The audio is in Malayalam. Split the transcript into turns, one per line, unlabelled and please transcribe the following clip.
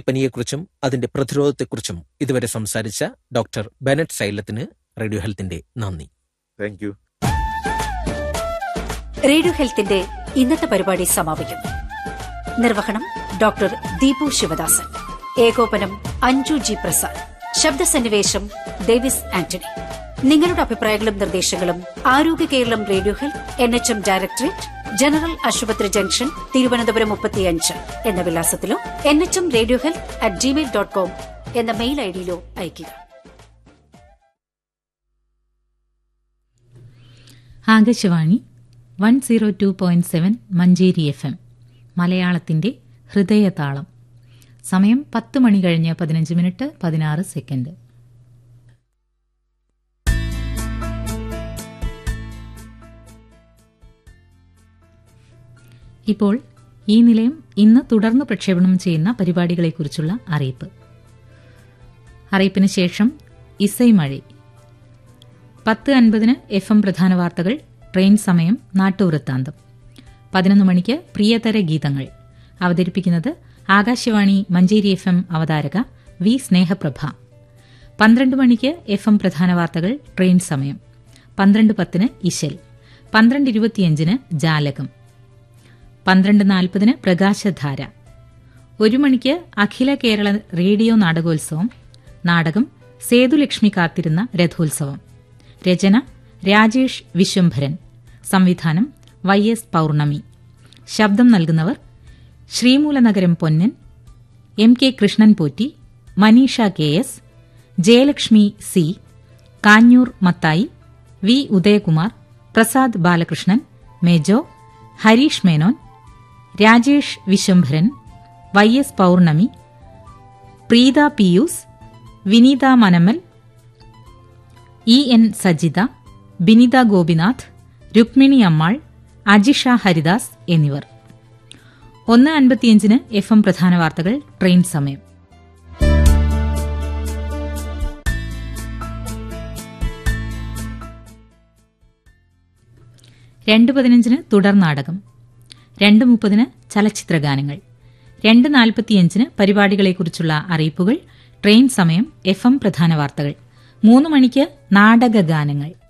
ഡെങ്കിപ്പനിയെക്കുറിച്ചും അതിന്റെ പ്രതിരോധത്തെക്കുറിച്ചും ഇതുവരെ സംസാരിച്ച ഡോക്ടർ ബെനറ്റ് സൈലത്തിന് റേഡിയോ ഹെൽത്തിന്റെ നന്ദി
താങ്ക് യു
റേഡിയോ ഹെൽത്തിന്റെ ഇന്നത്തെ പരിപാടി സമാപിക്കുന്നു നിർവഹണം ഡോക്ടർ ദീപു ശിവദാസൻ ഏകോപനം അഞ്ജു ജി പ്രസാദ് ശബ്ദസന്നിവേശം ഡേവിസ് ആന്റണി നിങ്ങളുടെ അഭിപ്രായങ്ങളും നിർദ്ദേശങ്ങളും Arogya Keralam radio health N H M directorate general ആശുപത്രി ജംഗ്ഷൻ തിരുവനന്തപുരം മുപ്പത്തിയഞ്ച് എന്ന വിലാസത്തിലോ N H M radio health at gmail dot com എന്ന മെയിൽ ഐഡിയിലോ അയയ്ക്കുക
Akashvani one zero two point seven Manjeri F M മലയാളത്തിന്റെ ഹൃദയതാളം സമയം പത്ത് മണി കഴിഞ്ഞ് പതിനഞ്ച് മിനിറ്റ് പതിനാറ് സെക്കൻഡ് ഇപ്പോൾ ഈ നിലയം ഇന്ന് തുടർന്ന് പ്രക്ഷേപണം ചെയ്യുന്ന പരിപാടികളെക്കുറിച്ചുള്ള അറിയിപ്പ് അറിയിപ്പിന് ശേഷം ഇസൈ മഴി പത്ത് അൻപതിന് എഫ് എം പ്രധാന വാർത്തകൾ ട്രെയിൻ സമയം നാട്ടുവൃത്താന്തം പതിനൊന്ന് മണിക്ക് പ്രിയതര ഗീതങ്ങൾ അവതരിപ്പിക്കുന്നത് ആകാശവാണി മഞ്ചേരി എഫ് എം അവതാരക വി സ്നേഹപ്രഭ പന്ത്രണ്ട് മണിക്ക് എഫ് എം പ്രധാന വാർത്തകൾ ട്രെയിൻ സമയം പന്ത്രണ്ട് പത്തിന് ഇശൽ പന്ത്രണ്ട് ഇരുപത്തിയഞ്ചിന് ജാലകം പന്ത്രണ്ട് നാൽപ്പതിന് പ്രകാശധാര ഒരു മണിക്ക് അഖില കേരള റേഡിയോ നാടകോത്സവം നാടകം സേതുലക്ഷ്മി കാത്തിരുന്ന രഥോത്സവം രചന രാജേഷ് വിശ്വംഭരൻ സംവിധാനം വൈ എസ് പൌർണമി ശബ്ദം നൽകുന്നവർ Sreemoolanagaram Ponnan M K Krishnan Potti Maneesha K S Jayalakshmi C Kanjoor Mathai V Udayakumar Prasad Balakrishnan Mejo Harish Menon Rajesh Viswambharan Y S Pournami Preetha Pius Vineetha Manamal E N Sajitha Binitha Gopinath Rukmini Ammal Ajisha Haridas എന്നിവർ ഒന്ന് അൻപത്തിയഞ്ചിന് എഫ് എം പ്രധാന വാർത്തകൾ ട്രെയിൻ സമയം രണ്ട് പതിനഞ്ചിന് തുടർ നാടകം രണ്ട് മുപ്പതിന് ചലച്ചിത്രഗാനങ്ങൾ രണ്ട് നാൽപ്പത്തിയഞ്ചിന് പരിപാടികളെക്കുറിച്ചുള്ള അറിയിപ്പുകൾ ട്രെയിൻ സമയം എഫ് എം പ്രധാന വാർത്തകൾ മൂന്ന് മണിക്ക് നാടകഗാനങ്ങൾ